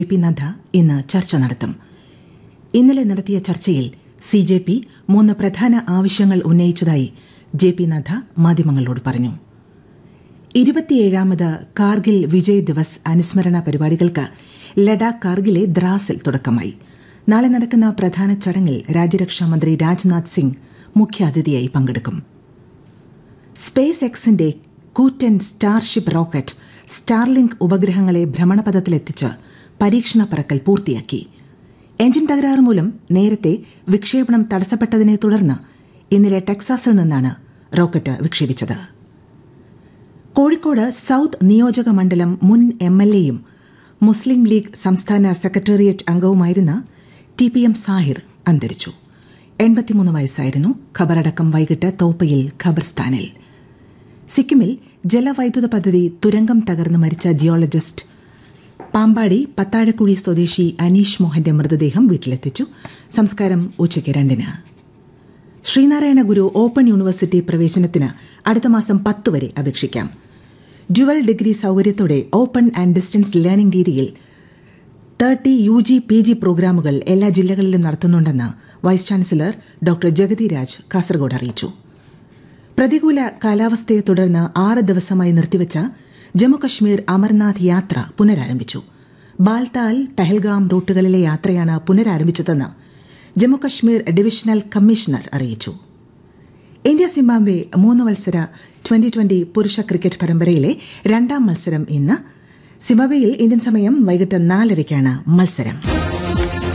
P Nadda ഇന്ന് ചർച്ച നടത്തും ഇന്നലെ നടത്തിയ ചർച്ചയിൽ സി ജെ പി മൂന്ന് പ്രധാന ആവശ്യങ്ങൾ ഉന്നയിച്ചതായി ജെ പി നദ്ദ മാധ്യമങ്ങളോട് പറഞ്ഞു ഇരുപത്തിയേഴാമത് കാർഗിൽ വിജയ് ദിവസ് അനുസ്മരണ പരിപാടികൾക്ക് ലഡാക്ക് കാർഗിലെ ദ്രാസിൽ തുടക്കമായി നാളെ നടക്കുന്ന പ്രധാന ചടങ്ങിൽ രാജ്യരക്ഷാമന്ത്രി രാജ്നാഥ് സിംഗ് മുഖ്യാതിഥിയായി പങ്കെടുക്കും സ്പേസ് എക്സിന്റെ കൂറ്റൻ സ്റ്റാർഷിപ്പ് റോക്കറ്റ് സ്റ്റാർലിങ്ക് ഉപഗ്രഹങ്ങളെ ഭ്രമണപഥത്തിലെത്തിച്ച് പരീക്ഷണ പറക്കൽ പൂർത്തിയാക്കി എഞ്ചിൻ തകരാറ് മൂലം നേരത്തെ വിക്ഷേപണം തടസ്സപ്പെട്ടതിനെ തുടർന്ന് ഇന്നലെ ടെക്സാസിൽ നിന്നാണ് റോക്കറ്റ് വിക്ഷേപിച്ചത് കോഴിക്കോട് സൌത്ത് നിയോജക മണ്ഡലം മുൻ എം എൽ എയും മുസ്ലിം ലീഗ് സംസ്ഥാന സെക്രട്ടേറിയറ്റ് അംഗവുമായിരുന്ന ടി പി എം സാഹിർ അന്തരിച്ചു എൺപത്തിമൂന്ന് വയസ്സായിരുന്നു ഖബറടക്കം വൈകിട്ട് തോപ്പയിൽ ഖബർസ്ഥാനിൽ സിക്കിമിൽ ജലവൈദ്യുത പദ്ധതി തുരങ്കം തകർന്ന് മരിച്ച ജിയോളജിസ്റ്റ് പാമ്പാടി പത്താഴക്കുഴി സ്വദേശി അനീഷ് മോഹന്റെ മൃതദേഹം വീട്ടിലെത്തിച്ചു സംസ്കാരം ഉച്ചയ്ക്ക് രണ്ടിന് ശ്രീനാരായണ ഗുരു ഓപ്പൺ യൂണിവേഴ്സിറ്റി പ്രവേശനത്തിന് അടുത്ത മാസം പത്ത് വരെ അപേക്ഷിക്കാം ഡ്യുവൽ ഡിഗ്രി സൌകര്യത്തോടെ ഓപ്പൺ ആൻഡ് ഡിസ്റ്റൻസ് ലേണിംഗ് രീതിയിൽ thirty U G P G പ്രോഗ്രാമുകൾ എല്ലാ ജില്ലകളിലും നടത്തുന്നുണ്ടെന്ന് vice chancellor doctor Jagathi Raj Kasaragod അറിയിച്ചു പ്രതികൂല കാലാവസ്ഥയെ തുടർന്ന് ആറ് ദിവസമായി നിർത്തിവച്ച ജമ്മുകശ്മീർ അമർനാഥ് യാത്ര പുനരാരംഭിച്ചു ബാൽതാൽ പെഹൽഗാം റൂട്ടുകളിലെ യാത്രയാണ് പുനരാരംഭിച്ചതെന്ന് ജമ്മുകശ്മീർ ഡിവിഷണൽ കമ്മീഷണർ അറിയിച്ചു ഇന്ത്യ സിംബാബ്വെ മൂന്ന് മത്സര ട്വന്റി ട്വന്റി പുരുഷ ക്രിക്കറ്റ് പരമ്പരയിലെ രണ്ടാം മത്സരം ഇന്ന് സിംബാബ്വെയിൽ ഇന്ത്യൻ സമയം വൈകിട്ട് നാലരയ്ക്കാണ് മത്സരം